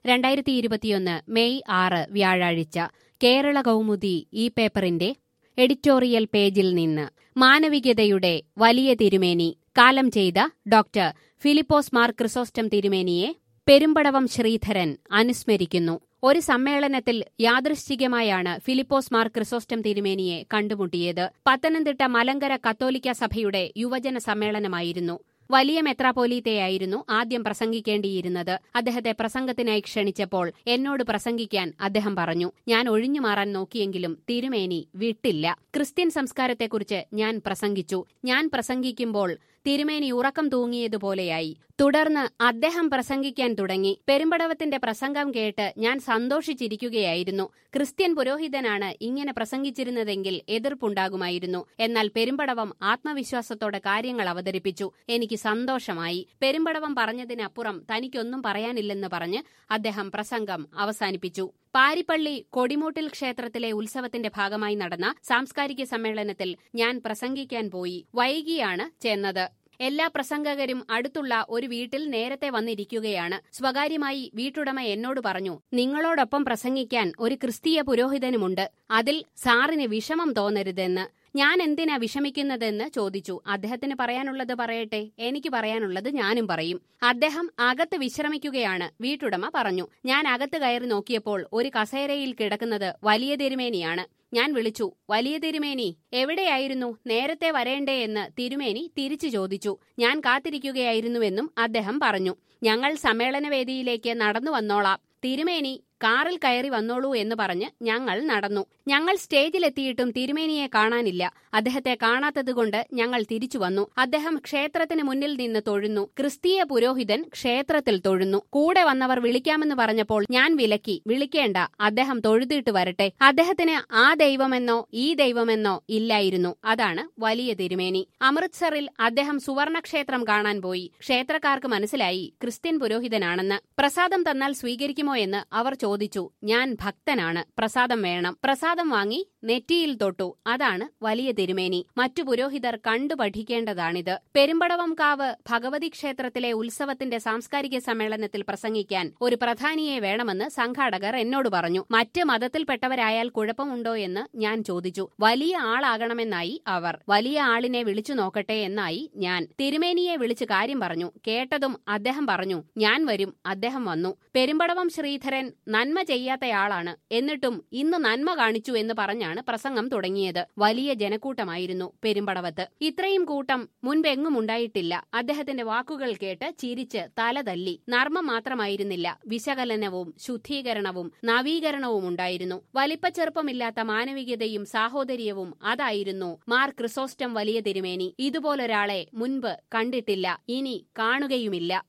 രണ്ടായിരത്തി ഇരുപത്തിയൊന്ന് മെയ് ആറ് വ്യാഴാഴ്ച കേരള കൗമുദി ഈ പേപ്പറിന്റെ എഡിറ്റോറിയൽ പേജിൽ നിന്ന് മാനവികതയുടെ വലിയ തിരുമേനി കാലം ചെയ്ത ഡോക്ടർ ഫിലിപ്പോസ് മാർ ക്രിസോസ്റ്റം തിരുമേനിയെ പെരുമ്പടവം ശ്രീധരൻ അനുസ്മരിക്കുന്നു ഒരു സമ്മേളനത്തിൽ യാദൃശ്ചികമായാണ് ഫിലിപ്പോസ് മാർ ക്രിസോസ്റ്റം തിരുമേനിയെ കണ്ടുമുട്ടിയത് പത്തനംതിട്ട മലങ്കര കത്തോലിക്ക സഭയുടെ യുവജന സമ്മേളനമായിരുന്നു വലിയ മെത്രാപോലീത്തയായിരുന്നു ആദ്യം പ്രസംഗിക്കേണ്ടിയിരുന്നത് അദ്ദേഹത്തെ പ്രസംഗത്തിനായി ക്ഷണിച്ചപ്പോൾ എന്നോട് പ്രസംഗിക്കാൻ അദ്ദേഹം പറഞ്ഞു ഞാൻ ഒഴിഞ്ഞു മാറാൻ നോക്കിയെങ്കിലും തിരുമേനി വിട്ടില്ല ക്രിസ്ത്യൻ സംസ്കാരത്തെക്കുറിച്ച് ഞാൻ പ്രസംഗിച്ചു ഞാൻ പ്രസംഗിക്കുമ്പോൾ തിരുമേനി ഉറക്കം തൂങ്ങിയതുപോലെയായി തുടർന്ന് അദ്ദേഹം പ്രസംഗിക്കാൻ തുടങ്ങി പെരുമ്പടവത്തിന്റെ പ്രസംഗം കേട്ട് ഞാൻ സന്തോഷിച്ചിരിക്കുകയായിരുന്നു ക്രിസ്ത്യൻ പുരോഹിതനാണ് ഇങ്ങനെ പ്രസംഗിച്ചിരുന്നതെങ്കിൽ എതിർപ്പുണ്ടാകുമായിരുന്നു എന്നാൽ പെരുമ്പടവം ആത്മവിശ്വാസത്തോടെ കാര്യങ്ങൾ അവതരിപ്പിച്ചു എനിക്ക് സന്തോഷമായി പെരുമ്പടവം പറഞ്ഞതിനപ്പുറം തനിക്കൊന്നും പറയാനില്ലെന്ന് പറഞ്ഞ് അദ്ദേഹം പ്രസംഗം അവസാനിപ്പിച്ചു പാരിപ്പള്ളി കൊടിമൂട്ടിൽ ക്ഷേത്രത്തിലെ ഉത്സവത്തിന്റെ ഭാഗമായി നടന്ന സാംസ്കാരിക സമ്മേളനത്തിൽ ഞാൻ പ്രസംഗിക്കാൻ പോയി വൈകിയാണ് ചെന്നത് എല്ലാ പ്രസംഗകരും അടുത്തുള്ള ഒരു വീട്ടിൽ നേരത്തെ വന്നിരിക്കുകയാണ് സ്വകാര്യമായി വീട്ടുടമ എന്നോട് പറഞ്ഞു നിങ്ങളോടൊപ്പം പ്രസംഗിക്കാൻ ഒരു ക്രിസ്തീയ പുരോഹിതനുമുണ്ട് അതിൽ സാറിന് വിഷമം തോന്നരുതെന്ന് ഞാൻ എന്തിനാ വിഷമിക്കുന്നതെന്ന് ചോദിച്ചു അദ്ദേഹത്തിന് പറയാനുള്ളത് പറയട്ടെ എനിക്ക് പറയാനുള്ളത് ഞാനും പറയും അദ്ദേഹം അകത്ത് വിശ്രമിക്കുകയാണ് വീട്ടുടമ പറഞ്ഞു ഞാൻ അകത്ത് കയറി നോക്കിയപ്പോൾ ഒരു കസേരയിൽ കിടക്കുന്നത് വലിയ തിരുമേനിയാണ് ഞാൻ വിളിച്ചു വലിയ തിരുമേനി എവിടെയായിരുന്നു നേരത്തെ വരേണ്ടേ എന്ന് തിരുമേനി തിരിച്ചു ചോദിച്ചു ഞാൻ കാത്തിരിക്കുകയായിരുന്നുവെന്നും അദ്ദേഹം പറഞ്ഞു ഞങ്ങൾ സമ്മേളനവേദിയിലേക്ക് നടന്നു വന്നോളാം തിരുമേനി കാറിൽ കയറി വന്നോളൂ എന്ന് പറഞ്ഞ് ഞങ്ങൾ നടന്നു ഞങ്ങൾ സ്റ്റേജിലെത്തിയിട്ടും തിരുമേനിയെ കാണാനില്ല അദ്ദേഹത്തെ കാണാത്തതുകൊണ്ട് ഞങ്ങൾ തിരിച്ചു വന്നു അദ്ദേഹം ക്ഷേത്രത്തിന് മുന്നിൽ നിന്ന് തൊഴുന്നു ക്രിസ്തീയ പുരോഹിതൻ ക്ഷേത്രത്തിൽ തൊഴുന്നു കൂടെ വന്നവർ വിളിക്കാമെന്ന് പറഞ്ഞപ്പോൾ ഞാൻ വിലക്കി വിളിക്കേണ്ട അദ്ദേഹം തൊഴുതിട്ട് വരട്ടെ അദ്ദേഹത്തിന് ആ ദൈവമെന്നോ ഈ ദൈവമെന്നോ ഇല്ലായിരുന്നു അതാണ് വലിയ തിരുമേനി അമൃത്സറിൽ അദ്ദേഹം സുവർണക്ഷേത്രം കാണാൻ പോയി ക്ഷേത്രക്കാർക്ക് മനസ്സിലായി ക്രിസ്ത്യൻ പുരോഹിതനാണെന്ന് പ്രസാദം തന്നാൽ സ്വീകരിക്കുമോ എന്ന് അവർ ചോദിച്ചു ഞാൻ ഭക്തനാണ് പ്രസാദം വേണം പ്രസാദം വാങ്ങി നെറ്റിയിൽ തൊട്ടു അതാണ് വലിയ തിരുമേനി മറ്റു പുരോഹിതർ കണ്ടു പഠിക്കേണ്ടതാണിത് പെരുമ്പടവം കാവ് ഭഗവതി ക്ഷേത്രത്തിലെ ഉത്സവത്തിന്റെ സാംസ്കാരിക സമ്മേളനത്തിൽ പ്രസംഗിക്കാൻ ഒരു പ്രധാനിയെ വേണമെന്ന് സംഘാടകർ എന്നോട് പറഞ്ഞു മറ്റ് മതത്തിൽപ്പെട്ടവരായാൽ കുഴപ്പമുണ്ടോ എന്ന് ഞാൻ ചോദിച്ചു വലിയ ആളാകണമെന്നായി അവർ വലിയ ആളിനെ വിളിച്ചു നോക്കട്ടെ എന്നായി ഞാൻ തിരുമേനിയെ വിളിച്ച് കാര്യം പറഞ്ഞു കേട്ടതും അദ്ദേഹം പറഞ്ഞു ഞാൻ വരും അദ്ദേഹം വന്നു പെരുമ്പടവം ശ്രീധരൻ നന്മ ചെയ്യാത്തയാളാണ് എന്നിട്ടും ഇന്ന് നന്മ കാണിച്ചു എന്ന് പറഞ്ഞാണ് പ്രസംഗം തുടങ്ങിയത് വലിയ ജനക്കൂട്ടമായിരുന്നു പെരുമ്പടവത്ത് ഇത്രയും കൂട്ടം മുൻപെങ്ങും ഉണ്ടായിട്ടില്ല അദ്ദേഹത്തിന്റെ വാക്കുകൾ കേട്ട് ചിരിച്ച് തല തല്ലി നർമ്മം മാത്രമായിരുന്നില്ല വിശകലനവും ശുദ്ധീകരണവും നവീകരണവും ഉണ്ടായിരുന്നു വലിപ്പച്ചെറുപ്പമില്ലാത്ത മാനവികതയും സാഹോദര്യവും അതായിരുന്നു മാർ ക്രിസോസ്റ്റം വലിയ തിരുമേനി ഇതുപോലൊരാളെ മുൻപ് കണ്ടിട്ടില്ല ഇനി കാണുകയുമില്ല